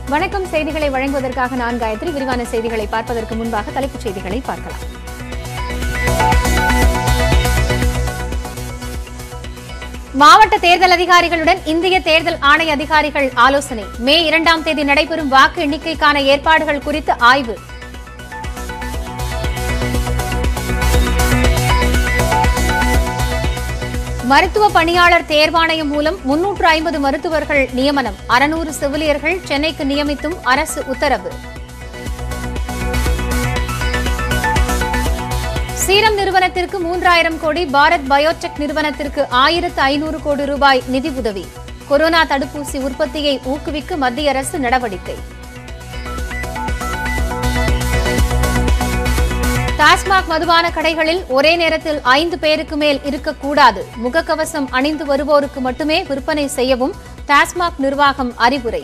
வணக்கம் செய்திகளை வழங்குவதற்காக நான் காயத்ரி விரிவான செய்திகளை பார்ப்பதற்கு முன்பாக தலைப்புச் செய்திகளை பார்க்கலாம் மாவட்ட தேர்தல் அதிகாரிகளுடன் இந்திய தேர்தல் ஆணைய அதிகாரிகள் ஆலோசனை மே இரண்டாம் தேதி நடைபெறும் வாக்கு எண்ணிக்கைக்கான ஏற்பாடுகள் குறித்து ஆய்வு மருத்துவ பணியாளர் தேர்வாணையம் மூலம் முன்னூற்று ஐம்பது மருத்துவர்கள் நியமனம் அறுநூறு செவிலியர்கள் சென்னைக்கு நியமித்தும் அரசு உத்தரவு சீரம் நிறுவனத்திற்கு மூன்றாயிரம் கோடி பாரத் பயோடெக் நிறுவனத்திற்கு ஆயிரத்து ஐநூறு கோடி ரூபாய் நிதி உதவி கொரோனா தடுப்பூசி உற்பத்தியை ஊக்குவிக்க மத்திய அரசு நடவடிக்கை டாஸ்மாக் மதுபான கடைகளில் ஒரே நேரத்தில் ஐந்து பேருக்கு மேல் இருக்கக்கூடாது முகக்கவசம் அணிந்து வருவோருக்கு மட்டுமே விற்பனை செய்யவும் டாஸ்மாக் நிர்வாகம் அறிவுரை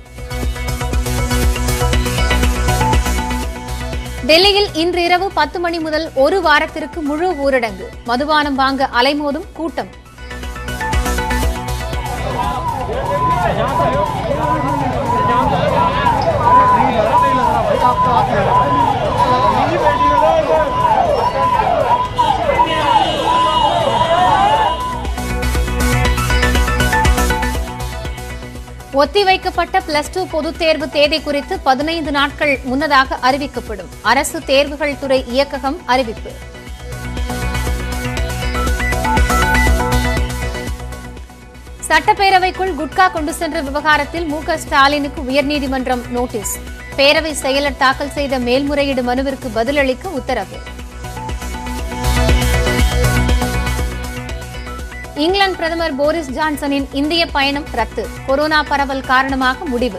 டெல்லியில் இன்று இரவு பத்து மணி முதல் ஒரு வாரத்திற்கு முழு ஊரடங்கு மதுபானம் வாங்க அலைமோதும் கூட்டம் ஒத்திவைக்கப்பட்ட பிளஸ் டூ பொதுத் தேர்வு தேதி குறித்து பதினைந்து நாட்கள் முன்னதாக அறிவிக்கப்படும் அரசு தேர்வுகள் துறை இயக்ககம் அறிவிப்பு சட்டப்பேரவைக்குள் குட்கா கொண்டு சென்ற விவகாரத்தில் மு க ஸ்டாலினுக்கு உயர்நீதிமன்றம் நோட்டீஸ் பேரவை செயலர் தாக்கல் செய்த மேல்முறையீடு மனுவிற்கு பதிலளிக்க உத்தரவு இங்கிலாந்து பிரதமர் போரிஸ் ஜான்சனின் இந்திய பயணம் ரத்து கொரோனா பரவல் காரணமாக முடிவு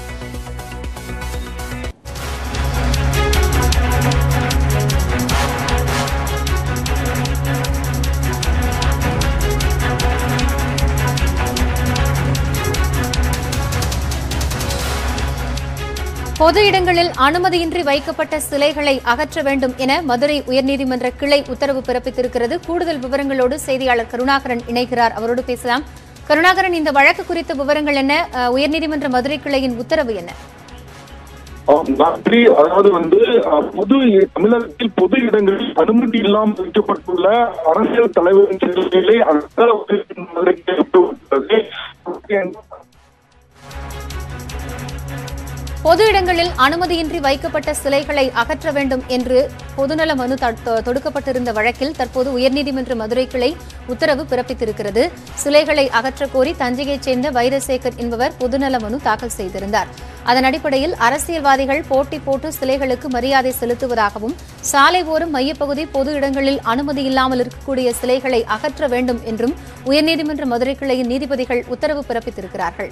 பொது இடங்களில் அனுமதியின்றி வைக்கப்பட்ட சிலைகளை அகற்ற வேண்டும் என மதுரை உயர்நீதிமன்ற கிளை உத்தரவு பிறப்பித்திருக்கிறது கூடுதல் விவரங்களோடு செய்தியாளர் கருணாகரன் இணைகிறார் அவரோடு பேசலாம் கருணாகரன் இந்த வழக்கு குறித்த விவரங்கள் என்ன அஹ், உயர்நீதிமன்ற மதுரை கிளையின் உத்தரவு என்ன ஆம், நன்றி அதாவது வந்து அஹ், பொது தமிழகத்தில் பொது இடங்களில் அனுமதி இல்லாமல் வைக்கப்பட்டுள்ள அரசியல் தலைவரின் செயல்களை அகற்ற மதுரைக்கு விட்டுவிட்டது. பொது இடங்களில் அனுமதியின்றி வைக்கப்பட்ட சிலைகளை அகற்ற வேண்டும் என்று பொதுநல மனு த- தொ- தொடுக்கப்பட்டிருந்த வழக்கில் தற்போது உயர்நீதிமன்ற மதுரை கிளை உத்தரவு பிறப்பித்திருக்கிறது சிலைகளை அகற்றக் கோரி தஞ்சையைச் சேர்ந்த வைரசேகர் என்பவர் பொதுநல மனு தாக்கல் செய்திருந்தார் அதன் அடிப்படையில் அரசியல்வாதிகள் போட்டி போட்டு சிலைகளுக்கு மரியாதை செலுத்துவதாகவும் சாலை ஓரம் மையப்பகுதி பொது இடங்களில் அனுமதி இல்லாமல் இருக்கக்கூடிய சிலைகளை அகற்ற வேண்டும் என்றும் உயர்நீதிமன்ற மதுரை கிளையின் நீதிபதிகள் உத்தரவு பிறப்பித்திருக்கிறார்கள்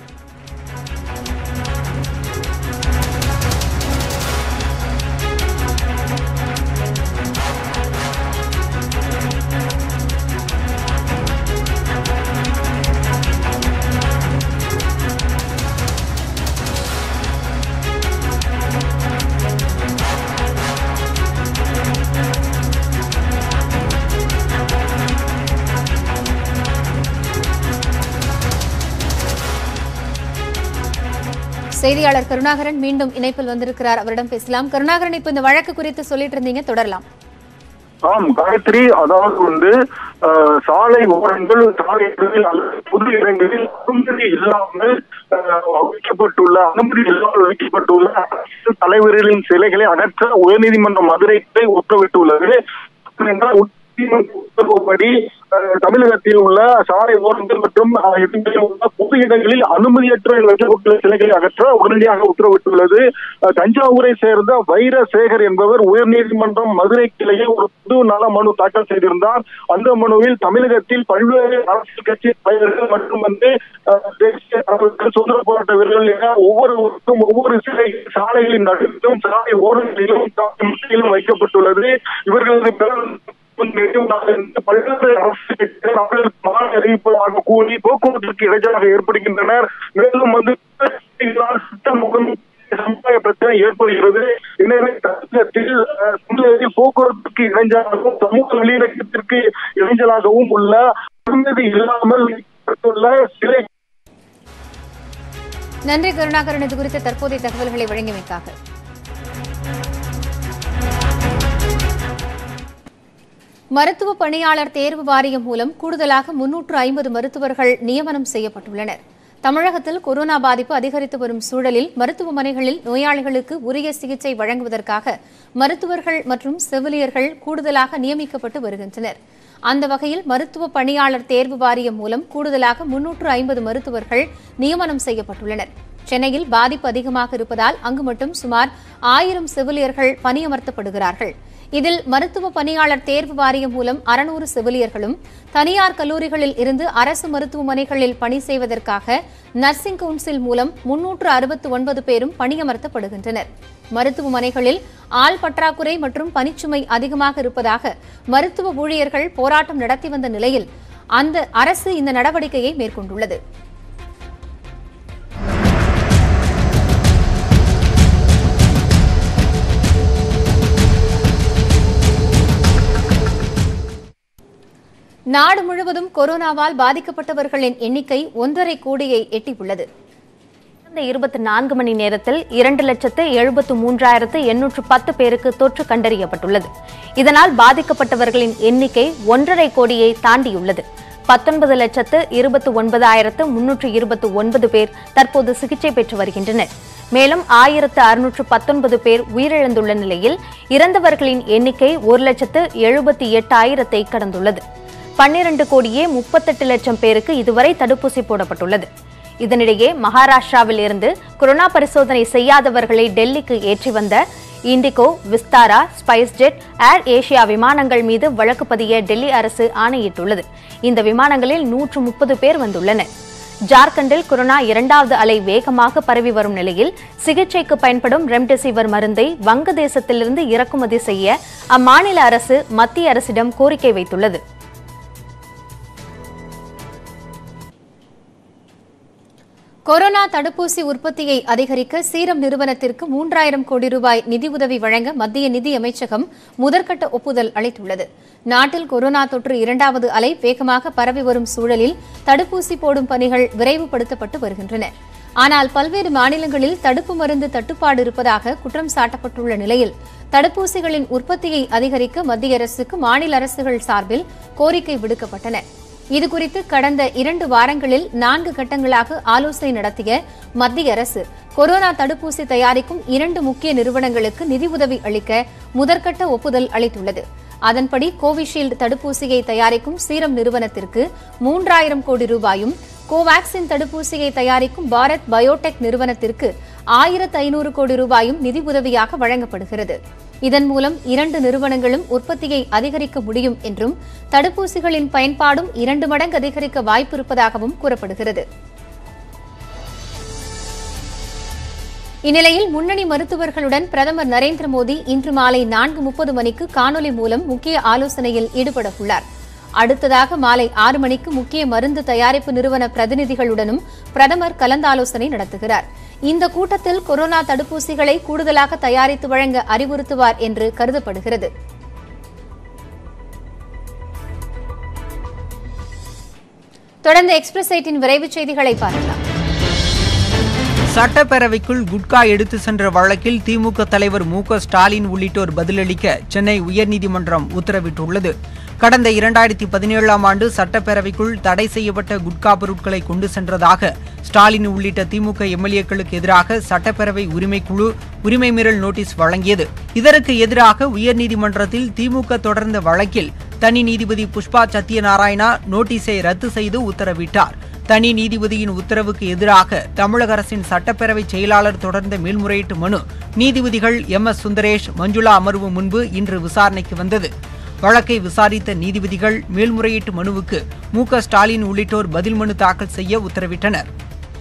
செய்தியாளர் கருணாகரன் மீண்டும் இணைப்பில் வந்திருக்கிறார் அவரிடம் பேசலாம் கருணாகரன் இப்ப இந்த வழக்கு குறித்து சொல்லிட்டு இருந்தீங்க தொடரலாம் ஆம் காயத்ரி அதாவது வந்து அஹ், சாலை ஓரங்கள் சாலை இடங்களில் அல்லது பொது இடங்களில் அனுமதி இல்லாமல் அஹ், வைக்கப்பட்டுள்ள அனுமதி இல்லாமல் வைக்கப்பட்டுள்ள அரசியல் தலைவர்களின் சிலைகளை அகற்ற உயர்நீதிமன்ற மதுரை கிளை உத்தரவிட்டுள்ளது என்றால் உச்சநீதிமன்ற உத்தரவுப்படி அஹ், தமிழகத்தில் உள்ள சாலை ஓரங்கள் மற்றும் அஹ், இடங்களில் உள்ள பொது இடங்களில் அனுமதியற்ற வைக்கப்பட்டுள்ள சிலைகளை அகற்ற உடனடியாக உத்தரவிட்டுள்ளது அஹ், தஞ்சாவூரை சேர்ந்த வைரசேகர் என்பவர் உயர்நீதிமன்றம் மதுரை கிளையில் ஒரு பொது நல மனு தாக்கல் செய்திருந்தார் அந்த மனுவில் தமிழகத்தில் பல்வேறு அரசியல் கட்சி தலைவர்கள் மற்றும் வந்து அஹ், தேசிய தலைவர்கள் சுதந்திர போராட்ட வீரர்கள் என ஒவ்வொருவருக்கும் ஒவ்வொரு சிலை சாலைகளின் நடுவிலும் சாலை ஓரங்களிலும் சாலையிலும் வைக்கப்பட்டுள்ளது இவர்களது பிறந்த நெடும் நாளிலிருந்து பல்வேறு அரசியல் கட்சிகள் அவர்களுக்கு மாலை அறிவிப்பதாக கூறி போக்குவரத்திற்கு இடைஞ்சலாக ஏற்படுகின்றனர் மேலும் வந்து இதனால் சுத்தம் முகம் சமுதாய பிரச்சனை ஏற்படுகிறது எனவே தமிழகத்தில் அஹ், தமிழகத்தில் போக்குவரத்துக்கு இடைஞ்சலாகவும் சமூக நல்லிணக்கத்திற்கு இடைஞ்சலாகவும் உள்ள அனுமதி இல்லாமல் வைக்கப்பட்டுள்ள சிலை நன்றி கருணாகரன் இது குறித்த தற்போதைய தகவல்களை வழங்கியமைக்காக மருத்துவ பணியாளர் தேர்வு வாரியம் மூலம் கூடுதலாக முன்னூற்று ஐம்பது மருத்துவர்கள் நியமனம் செய்யப்பட்டுள்ளனர் தமிழகத்தில் கொரோனா பாதிப்பு அதிகரித்து வரும் சூழலில் மருத்துவமனைகளில் நோயாளிகளுக்கு உரிய சிகிச்சை வழங்குவதற்காக மருத்துவர்கள் மற்றும் செவிலியர்கள் கூடுதலாக நியமிக்கப்பட்டு வருகின்றனர் அந்த வகையில் மருத்துவ பணியாளர் தேர்வு வாரியம் மூலம் கூடுதலாக முன்னூற்று ஐம்பது மருத்துவர்கள் நியமனம் செய்யப்பட்டுள்ளனர் சென்னையில் பாதிப்பு அதிகமாக இருப்பதால் அங்கு மட்டும் சுமார் ஆயிரம் செவிலியர்கள் பணியமர்த்தப்படுகிறார்கள் இதில் மருத்துவ பணியாளர் தேர்வு வாரியம் மூலம் அறுநூறு செவிலியர்களும் தனியார் கல்லூரிகளில் இருந்து அரசு மருத்துவமனைகளில் பணி செய்வதற்காக நர்சிங் கவுன்சில் மூலம் முன்னூற்று அறுபத்து ஒன்பது பேரும் பணியமர்த்தப்படுகின்றனர் மருத்துவமனைகளில் ஆள் பற்றாக்குறை மற்றும் பணிச்சுமை அதிகமாக இருப்பதாக மருத்துவ ஊழியர்கள் போராட்டம் நடத்தி வந்த நிலையில் அந்த அரசு இந்த நடவடிக்கையை மேற்கொண்டுள்ளது நாடு முழுவதும் கொரோனாவால் பாதிக்கப்பட்டவர்களின் எண்ணிக்கை ஒன்றரை கோடியை எட்டியுள்ளது கடந்த இருபத்தி நான்கு மணி நேரத்தில் இரண்டு லட்சத்து எழுபத்து மூன்றாயிரத்து எண்ணூற்று பத்து பேருக்கு தொற்று கண்டறியப்பட்டுள்ளது இதனால் பாதிக்கப்பட்டவர்களின் எண்ணிக்கை ஒன்றரை கோடியை தாண்டியுள்ளது பத்தொன்பது லட்சத்து இருபத்து ஒன்பதாயிரத்து முன்னூற்று இருபத்து ஒன்பது பேர் தற்போது சிகிச்சை பெற்று வருகின்றனர் மேலும் ஆயிரத்து அறுநூற்று பத்தொன்பது பேர் உயிரிழந்துள்ள நிலையில் இறந்தவர்களின் எண்ணிக்கை ஒரு லட்சத்து எழுபத்தி எட்டாயிரத்தை கடந்துள்ளது பன்னிரண்டு கோடியே முப்பத்தெட்டு லட்சம் பேருக்கு இதுவரை தடுப்பூசி போடப்பட்டுள்ளது இதனிடையே மகாராஷ்டிராவில் இருந்து கொரோனா பரிசோதனை செய்யாதவர்களை டெல்லிக்கு ஏற்றி வந்த Indigo Vistara SpiceJet Air Asia விமானங்கள் மீது வழக்கு பதிய டெல்லி அரசு ஆணையிட்டுள்ளது இந்த விமானங்களில் நூற்று முப்பது பேர் வந்துள்ளனர் ஜார்க்கண்டில் கொரோனா இரண்டாவது அலை வேகமாக பரவி வரும் நிலையில் சிகிச்சைக்கு பயன்படும் ரெம்டெசிவிர் மருந்தை வங்கதேசத்திலிருந்து இறக்குமதி செய்ய அம்மாநில அரசு மத்திய அரசிடம் கோரிக்கை வைத்துள்ளது கொரோனா தடுப்பூசி உற்பத்தியை அதிகரிக்க சீரம் நிறுவனத்திற்கு மூன்றாயிரம் கோடி ரூபாய் நிதியுதவி வழங்க மத்திய நிதி அமைச்சகம் முதற்கட்ட ஒப்புதல் அளித்துள்ளது நாட்டில் கொரோனா தொற்று இரண்டாவது அலை வேகமாக பரவி வரும் சூழலில் தடுப்பூசி போடும் பணிகள் விரைவுபடுத்தப்பட்டு வருகின்றன ஆனால் பல்வேறு மாநிலங்களில் தடுப்பு மருந்து தட்டுப்பாடு இருப்பதாக குற்றம் சாட்டப்பட்டுள்ள நிலையில் தடுப்பூசிகளின் உற்பத்தியை அதிகரிக்க மத்திய அரசுக்கு மாநில அரசுகள் சார்பில் கோரிக்கை விடுக்கப்பட்டன இதுகுறித்து கடந்த இரண்டு வாரங்களில் நான்கு கட்டங்களாக ஆலோசனை நடத்திய மத்திய அரசு கொரோனா தடுப்பூசி தயாரிக்கும் இரண்டு முக்கிய நிறுவனங்களுக்கு நிதியுதவி அளிக்க முதற்கட்ட ஒப்புதல் அளித்துள்ளது அதன்படி கோவிஷீல்டு தடுப்பூசியை தயாரிக்கும் சீரம் நிறுவனத்திற்கு மூன்றாயிரம் கோடி ரூபாயும் கோவாக்சின் தடுப்பூசியை தயாரிக்கும் பாரத் பயோடெக் நிறுவனத்திற்கு ஆயிரத்து ஐநூறு கோடி ரூபாயும் நிதி உதவியாக வழங்கப்படுகிறது இதன் மூலம் இரண்டு நிறுவனங்களும் உற்பத்தியை அதிகரிக்க முடியும் என்றும் தடுப்பூசிகளின் பயன்பாடும் இரண்டு மடங்கு அதிகரிக்க வாய்ப்பு இருப்பதாகவும் கூறப்படுகிறது இந்நிலையில் முன்னணி மருத்துவர்களுடன் பிரதமர் நரேந்திர மோடி இன்று மாலை நான்கு முப்பது மணிக்கு காணொலி மூலம் முக்கிய ஆலோசனையில் ஈடுபட உள்ளார் அடுத்ததாக மாலை ஆறு மணிக்கு முக்கிய மருந்து தயாரிப்பு நிறுவன பிரதிநிதிகளுடனும் பிரதமர் கலந்தாலோசனை நடத்துகிறார் இந்த கூட்டத்தில் கொரோனா தடுப்பூசிகளை கூடுதலாக தயாரித்து வழங்க அறிவுறுத்துவார் என்று கருதப்படுகிறது தொடர்ந்து எக்ஸ்பிரஸ் எயிட்டின் விரைவுச் செய்திகளை பார்க்கலாம் சட்டப்பேரவைக்குள் குட்கா எடுத்து சென்ற வழக்கில் திமுக தலைவர் மு க ஸ்டாலின் உள்ளிட்டோர் பதிலளிக்க சென்னை உயர்நீதிமன்றம் உத்தரவிட்டுள்ளது கடந்த இரண்டாயிரத்தி பதினேழாம் ஆண்டு சட்டப்பேரவைக்குள் தடை செய்யப்பட்ட குட்கா பொருட்களை கொண்டு சென்றதாக ஸ்டாலின் உள்ளிட்ட திமுக எம்எல்ஏக்களுக்கு எதிராக சட்டப்பேரவை உரிமைக்குழு உரிமை மீறல் நோட்டீஸ் வழங்கியது இதற்கு எதிராக உயர்நீதிமன்றத்தில் திமுக தொடர்ந்த வழக்கில் தனி நீதிபதி புஷ்பா சத்யநாராயணா நோட்டீஸை ரத்து செய்து உத்தரவிட்டார் தனி நீதிபதியின் உத்தரவுக்கு எதிராக தமிழக அரசின் சட்டப்பேரவை செயலாளர் தொடர்ந்த மேல்முறையீட்டு மனு நீதிபதிகள் எம் எஸ் சுந்தரேஷ் மஞ்சுளா அமர்வு முன்பு இன்று விசாரணைக்கு வந்தது வழக்கை விசாரித்த நீதிபதிகள் மேல்முறையீட்டு மனுவுக்கு மு க ஸ்டாலின் உள்ளிட்டோர் பதில் மனு தாக்கல் செய்ய உத்தரவிட்டனர்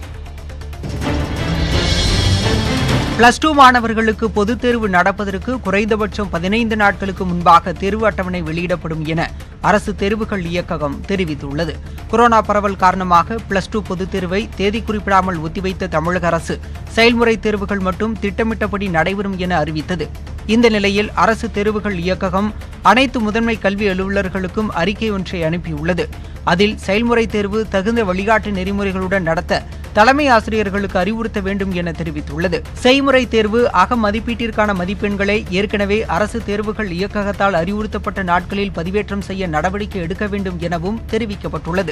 பிளஸ் டூ மாணவர்களுக்கு பொதுத் தேர்வு நடப்பதற்கு குறைந்தபட்சம் பதினைந்து நாட்களுக்கு முன்பாக தேர்வு அட்டவணை வெளியிடப்படும் என அரசு தேர்வுகள் இயக்ககம் தெரிவித்துள்ளது கொரோனா பரவல் காரணமாக பிளஸ் டூ பொதுத் தேர்வை தேதி குறிப்பிடாமல் ஒத்திவைத்த தமிழக அரசு செயல்முறை தேர்வுகள் மட்டும் திட்டமிட்டபடி நடைபெறும் என அறிவித்தது இந்த நிலையில் அரசு தேர்வுகள் இயக்ககம் அனைத்து முதன்மை கல்வி அலுவலர்களுக்கும் அறிக்கை ஒன்றை அனுப்பியுள்ளது அதில் செயல்முறை தேர்வு தகுந்த வழிகாட்டு நெறிமுறைகளுடன் நடத்த தலைமை ஆசிரியர்களுக்கு அறிவுறுத்த வேண்டும் என தெரிவித்துள்ளது செய்முறை தேர்வு அக மதிப்பீட்டிற்கான மதிப்பெண்களை ஏற்கனவே அரசு தேர்வுகள் இயக்ககத்தால் அறிவுறுத்தப்பட்ட நாட்களில் பதிவேற்றம் செய்ய நடவடிக்கை எடுக்க வேண்டும் எனவும் தெரிவிக்கப்பட்டுள்ளது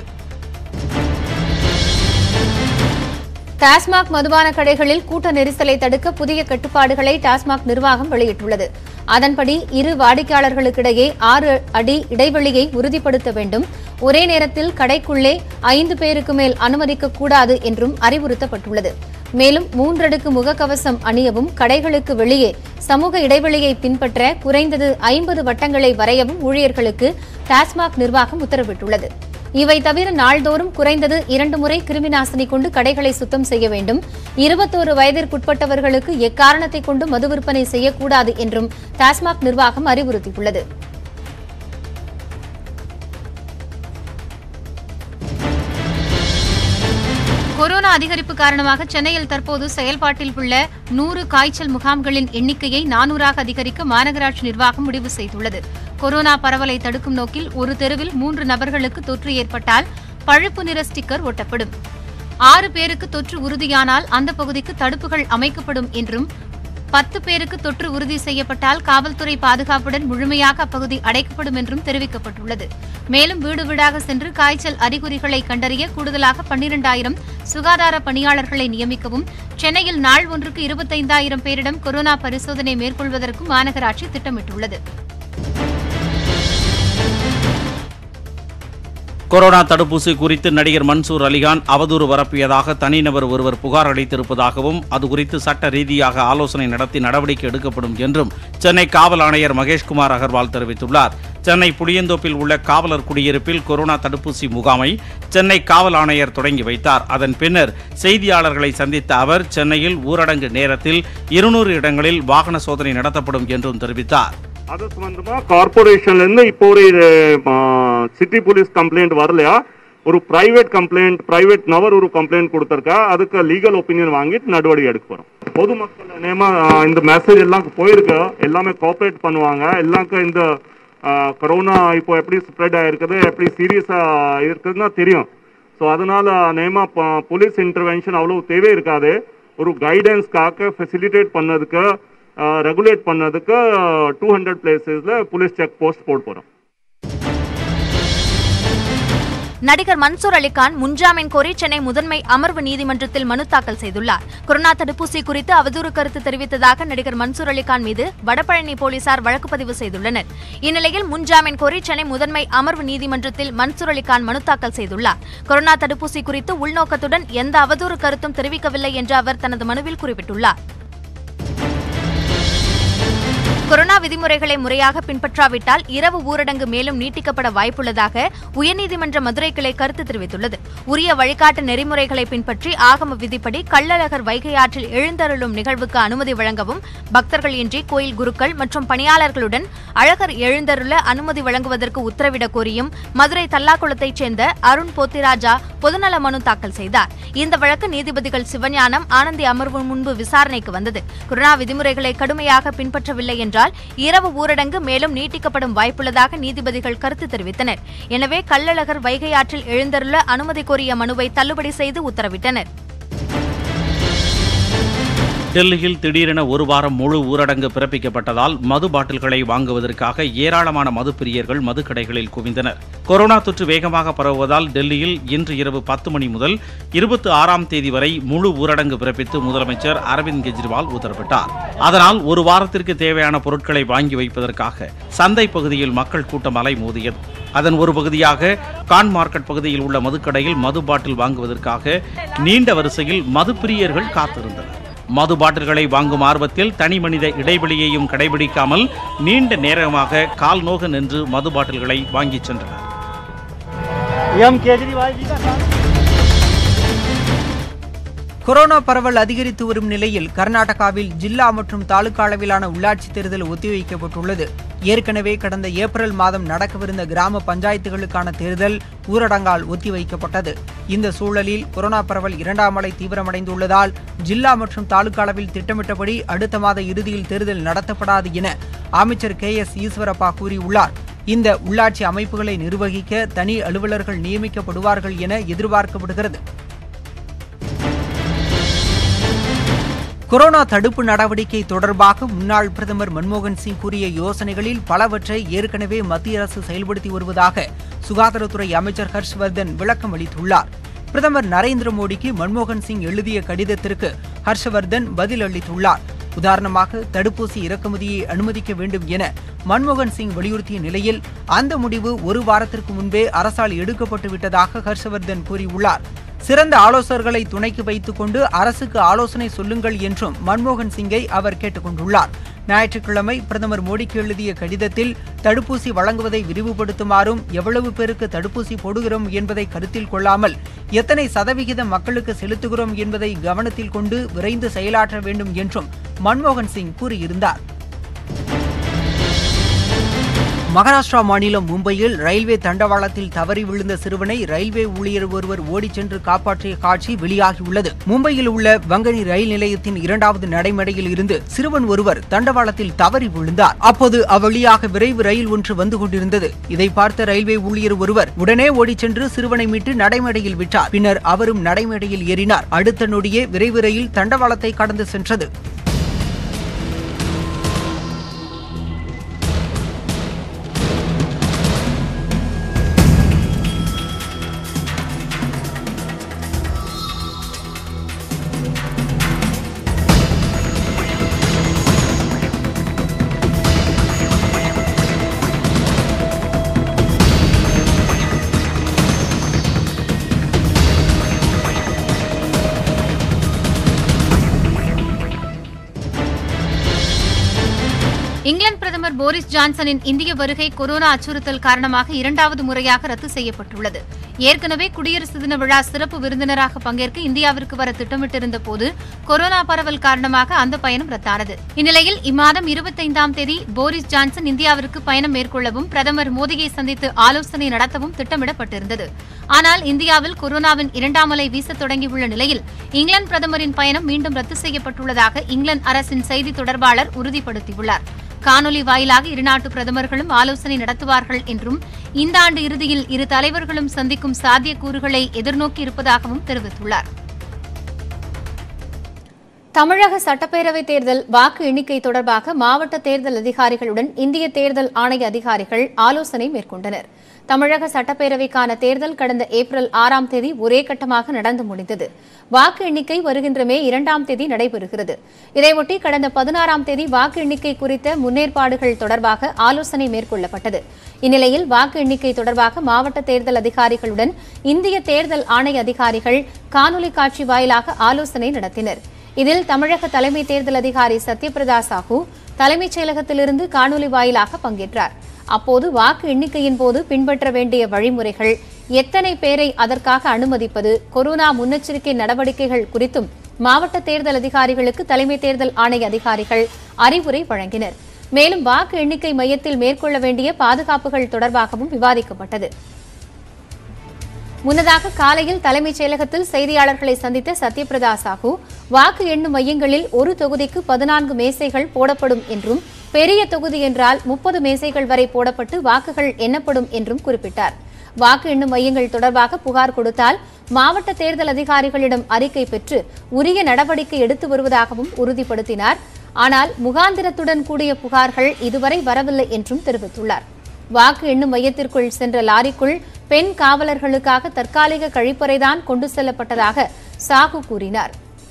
டாஸ்மாக் மதுபான கடைகளில் கூட்ட நெரிசலை தடுக்க புதிய கட்டுப்பாடுகளை டாஸ்மாக் நிர்வாகம் வெளியிட்டுள்ளது அதன்படி இரு வாடிக்கையாளர்களுக்கிடையே ஆறு அடி இடைவெளியை உறுதிப்படுத்த வேண்டும் ஒரே நேரத்தில் கடைக்குள்ளே ஐந்து பேருக்கு மேல் அனுமதிக்க கூடாது என்றும் அறிவுறுத்தப்பட்டுள்ளது மேலும் மூன்றடுக்கு முகக்கவசம் அணியவும் கடைகளுக்கு வெளியே சமூக இடைவெளியை பின்பற்ற குறைந்தது ஐம்பது வட்டங்களை வரையவும் ஊழியர்களுக்கு டாஸ்மாக் நிர்வாகம் உத்தரவிட்டுள்ளது இவை தவிர நாள்தோறும் குறைந்தது இரண்டு முறை கிருமிநாசினி கொண்டு கடைகளை சுத்தம் செய்ய வேண்டும் இருபத்தோரு வயதிற்குட்பட்டவர்களுக்கு எக்காரணத்தை கொண்டு மது விற்பனை செய்யக்கூடாது என்றும் டாஸ்மாக் நிர்வாகம் அறிவுறுத்தியுள்ளது கொரோனா அதிகரிப்பு காரணமாக சென்னையில் தற்போது செயல்பாட்டில் உள்ள நூறு காய்ச்சல் முகாம்களின் எண்ணிக்கையை நானூறாக அதிகரிக்க மாநகராட்சி நிர்வாகம் முடிவு செய்துள்ளது கொரோனா பரவலை தடுக்கும் நோக்கில் ஒரு தெருவில் மூன்று நபர்களுக்கு தொற்று ஏற்பட்டால் பழுப்பு நிற ஸ்டிக்கர் ஒட்டப்படும் ஆறு பேருக்கு தொற்று உறுதியானால் அந்த பகுதிக்கு தடுப்புகள் அமைக்கப்படும் என்றும் பத்து பேருக்கு தொற்று உறுதி செய்யப்பட்டால் காவல்துறை பாதுகாப்புடன் முழுமையாக அப்பகுதி அடைக்கப்படும் என்றும் தெரிவிக்கப்பட்டுள்ளது மேலும் வீடு வீடாக சென்று காய்ச்சல் அறிகுறிகளை கண்டறிய கூடுதலாக பன்னிரண்டாயிரம் சுகாதார பணியாளர்களை நியமிக்கவும் சென்னையில் நாள் ஒன்றுக்கு இருபத்தைந்தாயிரம் பேரிடம் கொரோனா பரிசோதனை மேற்கொள்வதற்கும் மாநகராட்சி திட்டமிட்டுள்ளது கொரோனா தடுப்பூசி குறித்து நடிகர் மன்சூர் அலிகான் அவதூறு பரப்பியதாக தனிநபர் ஒருவர் புகார் அளித்திருப்பதாகவும் அது குறித்து சட்ட ரீதியாக ஆலோசனை நடத்தி நடவடிக்கை எடுக்கப்படும் என்றும் சென்னை காவல் ஆணையர் மகேஷ்குமார் அகர்வால் தெரிவித்துள்ளார் சென்னை புளியந்தோப்பில் உள்ள காவலர் குடியிருப்பில் கொரோனா தடுப்பூசி முகாமை சென்னை காவல் ஆணையர் தொடங்கி வைத்தார் அதன் பின்னர் செய்தியாளர்களை சந்தித்த அவர் சென்னையில் ஊரடங்கு நேரத்தில் இருநூறு இடங்களில் வாகன சோதனை நடத்தப்படும் என்றும் தெரிவித்தார் அது சம்பந்தமா கார்பரேஷன்ல இருந்து இப்போ ஒரு சிட்டி போலீஸ் கம்ப்ளைண்ட் வரலையா ஒரு பிரைவேட் கம்ப்ளைண்ட் பிரைவேட் நபர் ஒரு கம்ப்ளைண்ட் கொடுத்துருக்கா அதுக்கு லீகல் ஒப்பீனியன் வாங்கிட்டு நடவடிக்கை எடுக்க போறோம் பொதுமக்கள் நேமா இந்த மெசேஜ் எல்லாம் போயிருக்கு எல்லாமே கோஆப்ரேட் பண்ணுவாங்க எல்லாருக்கும் இந்த கொரோனா இப்போ எப்படி ஸ்ப்ரெட் ஆயிருக்குது எப்படி சீரியஸா இருக்குதுன்னா தெரியும் ஸோ அதனால நேமா போலீஸ் இன்டர்வென்ஷன் அவ்வளோ தேவை இருக்காது ஒரு கைடன்ஸ்க்காக ஃபெசிலிட்டேட் பண்ணதுக்கு ரெகுலேட் பண்ணதுக்கு டூ ஹண்ட்ரட் பிளேசஸில் போலீஸ் செக் போஸ்ட் போட போகிறோம் நடிகர் மன்சூர் அலிகான் முன்ஜாமீன் கோரி சென்னை முதன்மை அமர்வு நீதிமன்றத்தில் மனு தாக்கல் செய்துள்ளார் கொரோனா தடுப்பூசி குறித்து அவதூறு கருத்து தெரிவித்ததாக நடிகர் மன்சூர் அலிகான் மீது வடபழனி போலீசார் வழக்கு பதிவு செய்துள்ளனர் இந்நிலையில் முன்ஜாமீன் கோரி சென்னை முதன்மை அமர்வு நீதிமன்றத்தில் மன்சூர் அலிகான் மனு தாக்கல் செய்துள்ளார் கொரோனா தடுப்பூசி குறித்து உள்நோக்கத்துடன் எந்த அவதூறு கருத்தும் தெரிவிக்கவில்லை என்று அவர் தனது மனுவில் குறிப்பிட்டுள்ளார் கொரோனா விதிமுறைகளை முறையாக பின்பற்றாவிட்டால் இரவு ஊரடங்கு மேலும் நீட்டிக்கப்பட வாய்ப்புள்ளதாக உயர்நீதிமன்ற மதுரை கிளை கருத்து தெரிவித்துள்ளது உரிய வழிகாட்டு நெறிமுறைகளை பின்பற்றி ஆகம விதிப்படி கள்ளழகர் வைகை ஆற்றில் எழுந்தருளும் நிகழ்வுக்கு அனுமதி வழங்கவும் பக்தர்கள் இன்றி கோயில் குருக்கள் மற்றும் பணியாளர்களுடன் அழகர் எழுந்தருள அனுமதி வழங்குவதற்கு உத்தரவிடக் கோரியும் மதுரை தல்லாக்குளத்தைச் சேர்ந்த அருண் போத்திராஜா பொதுநல மனு தாக்கல் செய்தார் இந்த வழக்கு நீதிபதிகள் சிவஞானம் ஆனந்தி அமர்வு முன்பு விசாரணைக்கு வந்தது கொரோனா விதிமுறைகளை கடுமையாக பின்பற்றவில்லை என்றால் இரவு ஊரடங்கு மேலும் நீட்டிக்கப்படும் வாய்ப்புள்ளதாக நீதிபதிகள் கருத்து தெரிவித்தனர் எனவே கள்ளழகர் வைகை ஆற்றில் எழுந்தருள அனுமதி கோரிய மனுவை தள்ளுபடி செய்து உத்தரவிட்டனர் டெல்லியில் திடீரென ஒரு வாரம் முழு ஊரடங்கு பிறப்பிக்கப்பட்டதால் மது பாட்டில்களை வாங்குவதற்காக ஏராளமான மது பிரியர்கள் மதுக்கடைகளில் குவிந்தனர் கொரோனா தொற்று வேகமாக பரவுவதால் டெல்லியில் இன்று இரவு பத்து மணி முதல் இருபத்தி ஆறாம் தேதி வரை முழு ஊரடங்கு பிறப்பித்து முதலமைச்சர் அரவிந்த் கெஜ்ரிவால் உத்தரவிட்டார் அதனால் ஒரு வாரத்திற்கு தேவையான பொருட்களை வாங்கி வைப்பதற்காக சந்தை பகுதியில் மக்கள் கூட்டம் அலை மோதியது அதன் ஒரு பகுதியாக கான் மார்க்கெட் பகுதியில் உள்ள மதுக்கடையில் மது பாட்டில் வாங்குவதற்காக நீண்ட வரிசையில் மது பிரியர்கள் காத்திருந்தனர் மது பாட்டில்களை வாங்கும் ஆர்வத்தில் தனி மனித இடைவெளியையும் கடைபிடிக்காமல் நீண்ட நேரமாக கால் நோக நின்று மது பாட்டில்களை வாங்கிச் சென்றனர் கொரோனா பரவல் அதிகரித்து வரும் நிலையில் கர்நாடகாவில் ஜில்லா மற்றும் தாலுகா அளவிலான உள்ளாட்சி தேர்தல் ஒத்திவைக்கப்பட்டுள்ளது ஏற்கனவே கடந்த ஏப்ரல் மாதம் நடக்கவிருந்த கிராம பஞ்சாயத்துகளுக்கான தேர்தல் ஊரடங்கால் ஒத்திவைக்கப்பட்டது இந்த சூழலில் கொரோனா பரவல் இரண்டாம் அலை தீவிரமடைந்துள்ளதால் ஜில்லா மற்றும் தாலுகா அளவில் திட்டமிட்டபடி அடுத்த மாத இறுதியில் தேர்தல் நடத்தப்படாது என அமைச்சர் கே எஸ் ஈஸ்வரப்பா கூறியுள்ளார் இந்த உள்ளாட்சி அமைப்புகளை நிர்வகிக்க தனி அலுவலர்கள் நியமிக்கப்படுவார்கள் என எதிர்பார்க்கப்படுகிறது கொரோனா தடுப்பு நடவடிக்கை தொடர்பாக முன்னாள் பிரதமர் மன்மோகன் சிங் கூறிய யோசனைகளில் பலவற்றை ஏற்கனவே மத்திய அரசு செயல்படுத்தி வருவதாக சுகாதாரத்துறை அமைச்சர் ஹர்ஷ்வர்தன் விளக்கம் அளித்துள்ளார் பிரதமர் நரேந்திர மோடிக்கு மன்மோகன் சிங் எழுதிய கடிதத்திற்கு ஹர்ஷவர்தன் பதில் அளித்துள்ளார் உதாரணமாக தடுப்பூசி இறக்குமதியை அனுமதிக்க வேண்டும் என மன்மோகன் சிங் வலியுறுத்திய நிலையில் அந்த முடிவு ஒரு வாரத்திற்கு முன்பே அரசால் எடுக்கப்பட்டு விட்டதாக ஹர்ஷவர்தன் கூறியுள்ளார் சிறந்த ஆலோசகர்களை துணைக்கு வைத்துக் கொண்டு அரசுக்கு ஆலோசனை சொல்லுங்கள் என்றும் மன்மோகன் சிங்கை அவர் கேட்டுக் கொண்டுள்ளார் ஞாயிற்றுக்கிழமை பிரதமர் மோடிக்கு எழுதிய கடிதத்தில் தடுப்பூசி வழங்குவதை விரிவுபடுத்துமாறும் எவ்வளவு பேருக்கு தடுப்பூசி போடுகிறோம் என்பதை கருத்தில் கொள்ளாமல் எத்தனை சதவிகிதம் மக்களுக்கு செலுத்துகிறோம் என்பதை கவனத்தில் கொண்டு விரைந்து செயலாற்ற வேண்டும் என்றும் மன்மோகன் சிங் கூறியிருந்தார் மகாராஷ்டிரா மாநிலம் மும்பையில் ரயில்வே தண்டவாளத்தில் தவறி விழுந்த சிறுவனை ரயில்வே ஊழியர் ஒருவர் ஓடிச் சென்று காப்பாற்றிய காட்சி வெளியாகியுள்ளது மும்பையில் உள்ள வங்கனி ரயில் நிலையத்தின் இரண்டாவது நடைமேடையில் இருந்து சிறுவன் ஒருவர் தண்டவாளத்தில் தவறி விழுந்தார் அப்போது அவ்வழியாக விரைவு ரயில் ஒன்று வந்து கொண்டிருந்தது இதை பார்த்த ரயில்வே ஊழியர் ஒருவர் உடனே ஓடிச் சென்று சிறுவனை மீட்டு நடைமேடையில் விட்டார் பின்னர் அவரும் நடைமேடையில் ஏறினார் அடுத்த நொடியே விரைவு ரயில் தண்டவாளத்தை கடந்து சென்றது இங்கிலாந்து பிரதமர் போரிஸ் ஜான்சனின் இந்திய வருகை கொரோனா அச்சுறுத்தல் காரணமாக இரண்டாவது முறையாக ரத்து செய்யப்பட்டுள்ளது ஏற்கனவே குடியரசு தின விழா சிறப்பு விருந்தினராக பங்கேற்க இந்தியாவிற்கு வர திட்டமிட்டிருந்த போது கொரோனா பரவல் காரணமாக அந்த பயணம் ரத்தானது இந்நிலையில் இம்மாதம் இருபத்தைந்தாம் தேதி போரிஸ் ஜான்சன் இந்தியாவிற்கு பயணம் மேற்கொள்ளவும் பிரதமர் மோடியை சந்தித்து ஆலோசனை நடத்தவும் திட்டமிடப்பட்டிருந்தது ஆனால் இந்தியாவில் கொரோனாவின் இரண்டாம் அலை வீசத் தொடங்கியுள்ள நிலையில் இங்கிலாந்து பிரதமரின் பயணம் மீண்டும் ரத்து செய்யப்பட்டுள்ளதாக இங்கிலாந்து அரசின் செய்தி தொடர்பாளர் உறுதிப்படுத்தியுள்ளார் காணொலி வாயிலாக இருநாட்டு பிரதமர்களும் ஆலோசனை நடத்துவார்கள் என்றும் இந்த ஆண்டு இறுதியில் இரு தலைவர்களும் சந்திக்கும் சாத்தியக்கூறுகளை எதிர்நோக்கி இருப்பதாகவும் தெரிவித்துள்ளார் தமிழக சட்டப்பேரவைத் தேர்தல் வாக்கு எண்ணிக்கை தொடர்பாக மாவட்ட தேர்தல் அதிகாரிகளுடன் இந்திய தேர்தல் ஆணைய அதிகாரிகள் ஆலோசனை மேற்கொண்டனர் தமிழக சட்டப்பேரவைக்கான தேர்தல் கடந்த ஏப்ரல் ஆறாம் தேதி ஒரே கட்டமாக நடந்து முடிந்தது வாக்கு எண்ணிக்கை வருகின்ற மே இரண்டாம் தேதி நடைபெறுகிறது இதையொட்டி கடந்த பதினாறாம் தேதி வாக்கு எண்ணிக்கை குறித்த முன்னேற்பாடுகள் தொடர்பாக ஆலோசனை மேற்கொள்ளப்பட்டது இந்நிலையில் வாக்கு எண்ணிக்கை தொடர்பாக மாவட்ட தேர்தல் அதிகாரிகளுடன் இந்திய தேர்தல் ஆணைய அதிகாரிகள் காணொலி காட்சி வாயிலாக ஆலோசனை நடத்தினர் இதில் தமிழக தலைமை தேர்தல் அதிகாரி சத்யபிரதா சாஹூ தலைமைச் செயலகத்திலிருந்து காணொலி வாயிலாக பங்கேற்றார் அப்போது வாக்கு எண்ணிக்கையின் போது பின்பற்ற வேண்டிய வழிமுறைகள் எத்தனை பேரை அதற்காக அனுமதிப்பது கொரோனா முன்னெச்சரிக்கை நடவடிக்கைகள் குறித்தும் மாவட்ட தேர்தல் அதிகாரிகளுக்கு தலைமை தேர்தல் ஆணைய அதிகாரிகள் அறிவுரை வழங்கினர் மேலும் வாக்கு எண்ணிக்கை மையத்தில் மேற்கொள்ள வேண்டிய பாதுகாப்புகள் தொடர்பாகவும் விவாதிக்கப்பட்டது முன்னதாக காலையில் தலைமைச் செயலகத்தில் செய்தியாளர்களை சந்தித்த சத்யபிரதா சாஹூ வாக்கு எண்ணும் மையங்களில் ஒரு தொகுதிக்கு பதினான்கு மேசைகள் போடப்படும் என்றும் பெரிய தொகுதி என்றால் முப்பது மேசைகள் வரை போடப்பட்டு வாக்குகள் எண்ணப்படும் என்றும் குறிப்பிட்டார் வாக்கு எண்ணும் மையங்கள் தொடர்பாக புகார் கொடுத்தால் மாவட்ட தேர்தல் அதிகாரிகளிடம் அறிக்கை பெற்று உரிய நடவடிக்கை எடுத்து வருவதாகவும் உறுதிப்படுத்தினார் ஆனால் முகாந்திரத்துடன் கூடிய புகார்கள் இதுவரை வரவில்லை என்றும் தெரிவித்துள்ளார் வாக்கு எண்ணும் மையத்திற்குள் சென்ற லாரிக்குள் பெண் காவலர்களுக்காக தற்காலிக கழிப்பறைதான் கொண்டு செல்லப்பட்டதாக சாகு கூறினார்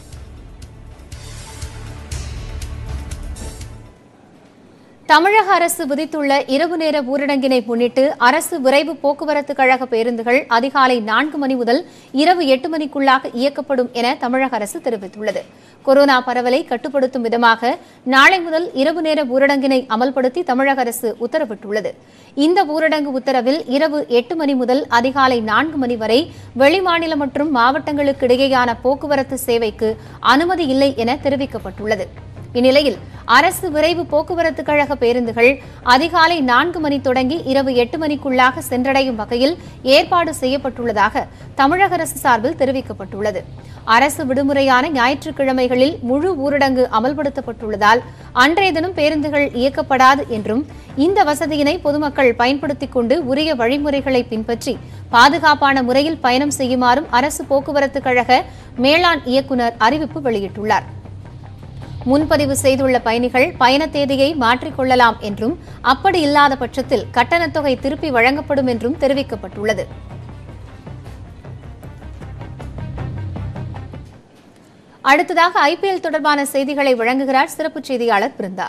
தமிழக அரசு விதித்துள்ள இரவு நேர ஊரடங்கினை முன்னிட்டு அரசு விரைவு போக்குவரத்து கழக பேருந்துகள் அதிகாலை நான்கு மணி முதல் இரவு எட்டு மணிக்குள்ளாக இயக்கப்படும் என தமிழக அரசு தெரிவித்துள்ளது கொரோனா பரவலை கட்டுப்படுத்தும் விதமாக நாளை முதல் இரவு நேர ஊரடங்கினை அமல்படுத்தி தமிழக அரசு உத்தரவிட்டுள்ளது இந்த ஊரடங்கு உத்தரவில் இரவு எட்டு மணி முதல் அதிகாலை நான்கு மணி வரை வெளிமாநில மற்றும் மாவட்டங்களுக்கு இடையேயான போக்குவரத்து சேவைக்கு அனுமதி இல்லை என தெரிவிக்கப்பட்டுள்ளது இந்நிலையில் அரசு விரைவு போக்குவரத்து கழக பேருந்துகள் அதிகாலை நான்கு மணி தொடங்கி இரவு எட்டு மணிக்குள்ளாக சென்றடையும் வகையில் ஏற்பாடு செய்யப்பட்டுள்ளதாக தமிழக அரசு சார்பில் தெரிவிக்கப்பட்டுள்ளது அரசு விடுமுறையான ஞாயிற்றுக்கிழமைகளில் முழு ஊரடங்கு அமல்படுத்தப்பட்டுள்ளதால் அன்றைய தினம் பேருந்துகள் இயக்கப்படாது என்றும் இந்த வசதியினை பொதுமக்கள் பயன்படுத்திக் கொண்டு உரிய வழிமுறைகளை பின்பற்றி பாதுகாப்பான முறையில் பயணம் செய்யுமாறும் அரசு போக்குவரத்து கழக மேலாண் இயக்குநர் அறிவிப்பு வெளியிட்டுள்ளார் முன்பதிவு செய்துள்ள பயணிகள் பயண தேதியை மாற்றிக்கொள்ளலாம் என்றும் அப்படி இல்லாத பட்சத்தில் கட்டணத் தொகை திருப்பி வழங்கப்படும் என்றும் தெரிவிக்கப்பட்டுள்ளது அடுத்ததாக ஐபிஎல் தொடர்பான செய்திகளை வழங்குகிறார் சிறப்பு செய்தியாளர் பிருந்தா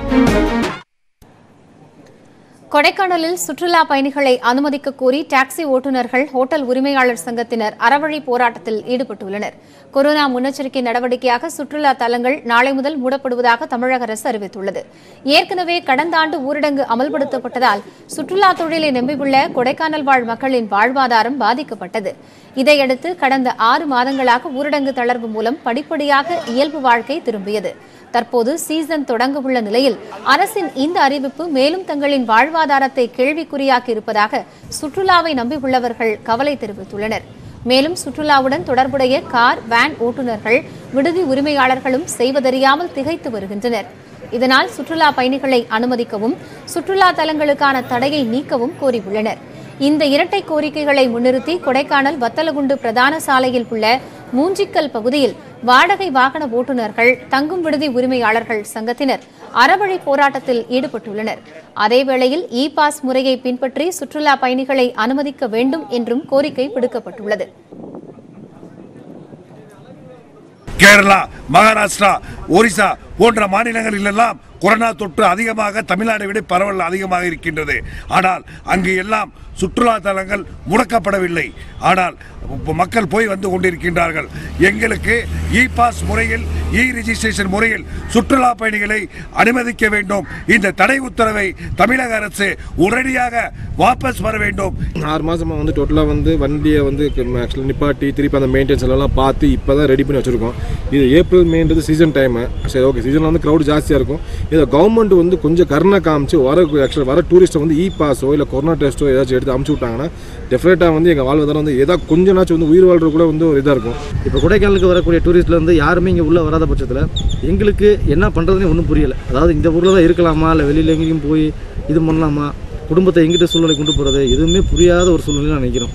கொடைக்கானலில் சுற்றுலா பயணிகளை அனுமதிக்க கோரி டாக்ஸி ஓட்டுநர்கள் ஹோட்டல் உரிமையாளர் சங்கத்தினர் அறவழி போராட்டத்தில் ஈடுபட்டுள்ளனர் கொரோனா முன்னெச்சரிக்கை நடவடிக்கையாக சுற்றுலா தலங்கள் நாளை முதல் மூடப்படுவதாக தமிழக அரசு அறிவித்துள்ளது ஏற்கனவே கடந்த ஆண்டு ஊரடங்கு அமல்படுத்தப்பட்டதால் சுற்றுலா தொழிலை நம்பியுள்ள கொடைக்கானல் வாழ் மக்களின் வாழ்வாதாரம் பாதிக்கப்பட்டது இதையடுத்து கடந்த ஆறு மாதங்களாக ஊரடங்கு தளர்வு மூலம் படிப்படியாக இயல்பு வாழ்க்கை திரும்பியது தற்போது சீசன் தொடங்க உள்ள நிலையில் அரசின் இந்த அறிவிப்பு மேலும் தங்களின் வாழ்வாதாரத்தை கேள்விக்குறியாக்கி இருப்பதாக சுற்றுலாவை நம்பியுள்ளவர்கள் கவலை தெரிவித்துள்ளனர் மேலும் சுற்றுலாவுடன் தொடர்புடைய கார் வேன் ஓட்டுநர்கள் விடுதி உரிமையாளர்களும் செய்வதறியாமல் திகைத்து வருகின்றனர் இதனால் சுற்றுலா பயணிகளை அனுமதிக்கவும் சுற்றுலா தலங்களுக்கான தடையை நீக்கவும் கோரியுள்ளனர் இந்த இரட்டை கோரிக்கைகளை முன்னிறுத்தி கொடைக்கானல் வத்தலகுண்டு பிரதான சாலையில் உள்ள மூஞ்சிக்கல் பகுதியில் வாடகை வாகன ஓட்டுநர்கள் தங்கும் விடுதி உரிமையாளர்கள் சங்கத்தினர் அறவழி போராட்டத்தில் ஈடுபட்டுள்ளனர் அதேவேளையில் இ பாஸ் முறையை பின்பற்றி சுற்றுலா பயணிகளை அனுமதிக்க வேண்டும் என்றும் கோரிக்கை விடுக்கப்பட்டுள்ளது கேரளா மகாராஷ்டிரா ஒரிசா போன்ற மாநிலங்களிலெல்லாம் கொரோனா தொற்று அதிகமாக தமிழ்நாட்டை விட பரவல் அதிகமாக இருக்கின்றது ஆனால் அங்கு எல்லாம் சுற்றுலா தலங்கள் முடக்கப்படவில்லை ஆனால் இப்ப மக்கள் போய் வந்து கொண்டிருக்கின்றார்கள் எங்களுக்கு இ பாஸ் முறையில் இ ரிஜிஸ்ட்ரேஷன் முறையில் சுற்றுலா பயணிகளை அனுமதிக்க வேண்டும் இந்த தடை உத்தரவை தமிழக அரசு உடனடியாக வாபஸ் வர வேண்டும் ஆறு மாதமாக வந்து டோட்டலாக வந்து வண்டியை வந்து ஆக்சுவலாக நிப்பாட்டி திருப்பி அந்த மெயின்டெனன்ஸ் எல்லாம் பார்த்து இப்போ தான் ரெடி பண்ணி வச்சுருக்கோம் இது ஏப்ரல் மேன்றது சீசன் டைமு சரி ஓகே சீசனில் வந்து க்ரௌட் ஜாஸ்தியாக இருக்கும் இதை கவர்மெண்ட் வந்து கொஞ்சம் கருணை காமிச்சு வர ஆக்சுவலாக வர டூரிஸ்ட்டை வந்து இ பாஸோ இல்லை கொரோனா டெஸ்ட்டோ ஏதாச்சும் எடுத்து அமுச்சு விட்டாங்கன்னா டெஃபினட்டாக வந்து எங்கள் வாழ்வாதாரம் வந்து ஏதாவது கொஞ்ச நாச்சும் வந்து உயிர் வாழ்றது கூட வந்து ஒரு இதாக இருக்கும் இப்போ கொடைக்கானலுக்கு வரக்கூடிய டூரிஸ்ட்ல வந்து யாருமே இங்கே உள்ளே வராத பட்சத்தில் எங்களுக்கு என்ன பண்ணுறதுன்னு ஒன்றும் புரியல அதாவது இந்த ஊரில் தான் இருக்கலாமா இல்லை வெளியில் எங்கேயும் போய் இது பண்ணலாமா குடும்பத்தை எங்கிட்ட சூழ்நிலை கொண்டு போகிறது எதுவுமே புரியாத ஒரு சூழ்நிலை நான் நினைக்கிறோம்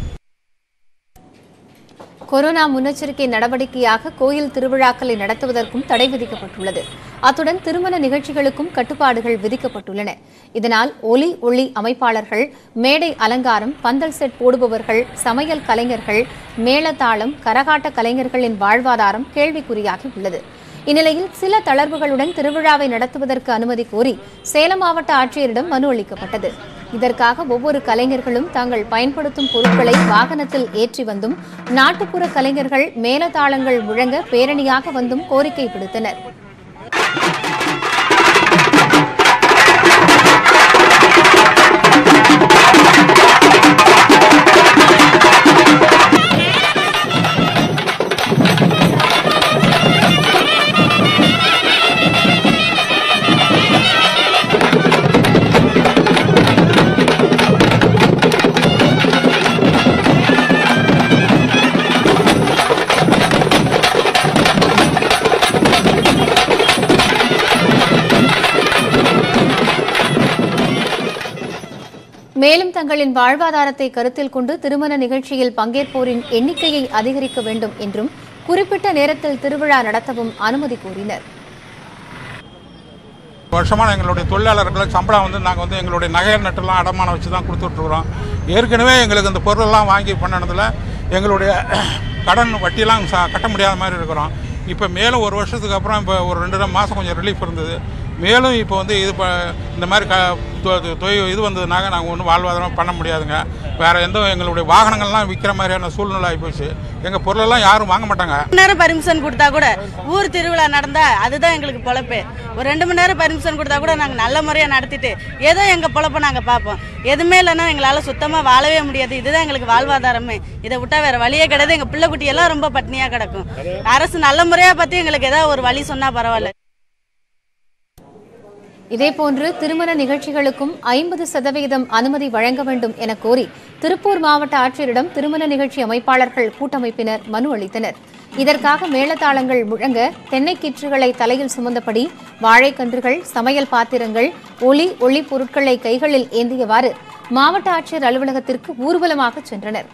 கொரோனா முன்னெச்சரிக்கை நடவடிக்கையாக கோயில் திருவிழாக்களை நடத்துவதற்கும் தடை விதிக்கப்பட்டுள்ளது அத்துடன் திருமண நிகழ்ச்சிகளுக்கும் கட்டுப்பாடுகள் விதிக்கப்பட்டுள்ளன இதனால் ஒலி ஒளி அமைப்பாளர்கள் மேடை அலங்காரம் பந்தல் செட் போடுபவர்கள் சமையல் கலைஞர்கள் மேளதாளம் கரகாட்ட கலைஞர்களின் வாழ்வாதாரம் கேள்விக்குறியாகி உள்ளது இந்நிலையில் சில தளர்வுகளுடன் திருவிழாவை நடத்துவதற்கு அனுமதி கோரி சேலம் மாவட்ட ஆட்சியரிடம் மனு அளிக்கப்பட்டது இதற்காக ஒவ்வொரு கலைஞர்களும் தாங்கள் பயன்படுத்தும் பொருட்களை வாகனத்தில் ஏற்றி வந்தும் நாட்டுப்புற கலைஞர்கள் மேலதாளங்கள் முழங்க பேரணியாக வந்தும் கோரிக்கை விடுத்தனர் மேலும் தங்களின் வாழ்வாதாரத்தை கருத்தில் கொண்டு திருமண நிகழ்ச்சியில் பங்கேற்போரின் எண்ணிக்கையை அதிகரிக்க வேண்டும் என்றும் குறிப்பிட்ட நேரத்தில் திருவிழா நடத்தவும் அனுமதி கோரினர் வருஷமான எங்களுடைய தொழிலாளர்களை சம்பளம் வந்து நாங்கள் வந்து எங்களுடைய நகை நட்டுலாம் அடமானம் வச்சு தான் கொடுத்துட்ருக்குறோம் ஏற்கனவே எங்களுக்கு இந்த பொருளெல்லாம் வாங்கி பண்ணினதில் எங்களுடைய கடன் வட்டியெல்லாம் ச- கட்ட முடியாத மாதிரி இருக்கிறோம் இப்போ மேலும் ஒரு வருஷத்துக்கு அப்புறம் இப்போ ஒரு ரெண்டு மாதம் கொஞ்சம் ரிலீஃப் இருந்தது மேலும் இப்போ வந்து இது ப இந்த மாதிரி க தொ- தொ- தொய் இது வந்ததுனாக்க நாங்கள் ஒன்றும் வாழ்வாதாரம் பண்ண முடியாதுங்க வேறு எந்த எங்களுடைய வாகனங்கள்லாம் விற்கிற மாதிரியான சூழ்நிலை ஆகிப்போச்சு எங்கள் பொருளெல்லாம் யாரும் வாங்க மாட்டாங்க மணி நேரம் பர்மிஷன் கொடுத்தா கூட ஊர் திருவிழா நடந்தா அதுதான் எங்களுக்கு பொழப்பு ஒரு ரெண்டு மணி நேரம் பர்மிஷன் கொடுத்தா கூட நாங்கள் நல்ல முறையாக நடத்திட்டு ஏதோ எங்கள் பொழப்பை நாங்கள் பார்ப்போம் எதுவுமே இல்லைன்னா எங்களால் சுத்தமாக வாழவே முடியாது இதுதான் எங்களுக்கு வாழ்வாதாரமே இதை விட்டா வேற வழியே கிடையாது எங்கள் பிள்ளை குட்டி எல்லாம் ரொம்ப பட்னியாக கிடக்கும் அரசு நல்ல முறையாக பற்றி எங்களுக்கு ஏதாவது ஒரு வழி சொன்னால் பரவாயில்ல இதேபோன்று திருமண நிகழ்ச்சிகளுக்கும் ஐம்பது சதவிகிதம் அனுமதி வழங்க வேண்டும் என கோரி திருப்பூர் மாவட்ட ஆட்சியரிடம் திருமண நிகழ்ச்சி அமைப்பாளர்கள் கூட்டமைப்பினர் மனு அளித்தனர் இதற்காக மேளதாளங்கள் முழங்க தென்னை கீற்றுகளை தலையில் சுமந்தபடி வாழைக்கன்றுகள் சமையல் பாத்திரங்கள் ஒளி ஒளி பொருட்களை கைகளில் ஏந்தியவாறு மாவட்ட ஆட்சியர் அலுவலகத்திற்கு ஊர்வலமாக சென்றனர்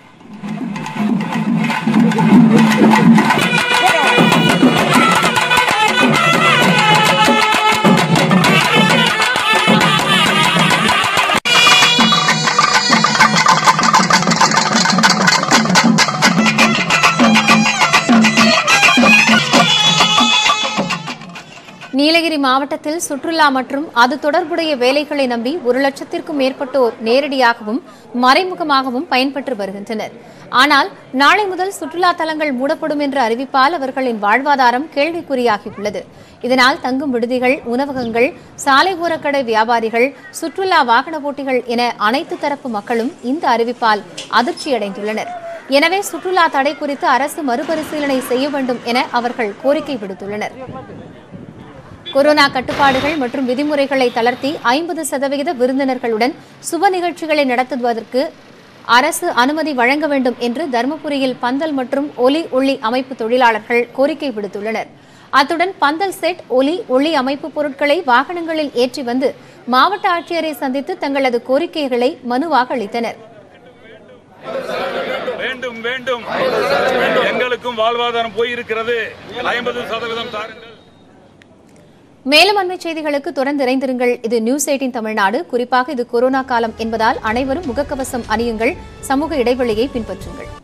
நீலகிரி மாவட்டத்தில் சுற்றுலா மற்றும் அது தொடர்புடைய வேலைகளை நம்பி ஒரு லட்சத்திற்கும் மேற்பட்டோர் நேரடியாகவும் மறைமுகமாகவும் பயன்பெற்று வருகின்றனர் ஆனால் நாளை முதல் சுற்றுலா தலங்கள் மூடப்படும் என்ற அறிவிப்பால் அவர்களின் வாழ்வாதாரம் கேள்விக்குறியாகியுள்ளது இதனால் தங்கும் விடுதிகள் உணவகங்கள் சாலை ஓரக்கடை வியாபாரிகள் சுற்றுலா வாகன போட்டிகள் என அனைத்து தரப்பு மக்களும் இந்த அறிவிப்பால் அதிர்ச்சியடைந்துள்ளனர் எனவே சுற்றுலா தடை குறித்து அரசு மறுபரிசீலனை செய்ய வேண்டும் என அவர்கள் கோரிக்கை விடுத்துள்ளனர் கொரோனா கட்டுப்பாடுகள் மற்றும் விதிமுறைகளை தளர்த்தி ஐம்பது சதவிகித விருந்தினர்களுடன் சுப நிகழ்ச்சிகளை நடத்துவதற்கு அரசு அனுமதி வழங்க வேண்டும் என்று தருமபுரியில் பந்தல் மற்றும் ஒலி ஒளி அமைப்பு தொழிலாளர்கள் கோரிக்கை விடுத்துள்ளனர் அத்துடன் பந்தல் செட் ஒலி ஒளி அமைப்பு பொருட்களை வாகனங்களில் ஏற்றி வந்து மாவட்ட ஆட்சியரை சந்தித்து தங்களது கோரிக்கைகளை மனுவாக அளித்தனர் வேண்டும் வேண்டும் எங்களுக்கும் வாழ்வாதாரம் போயிருக்கிறது ஐம்பது சதவீதம் தாருங்கள் மேலும் அண்மை செய்திகளுக்கு தொடர்ந்து இணைந்திருங்கள் இது நியூஸ் எயிட்டின் தமிழ்நாடு குறிப்பாக இது கொரோனா காலம் என்பதால் அனைவரும் முகக்கவசம் அணியுங்கள் சமூக இடைவெளியை பின்பற்றுங்கள்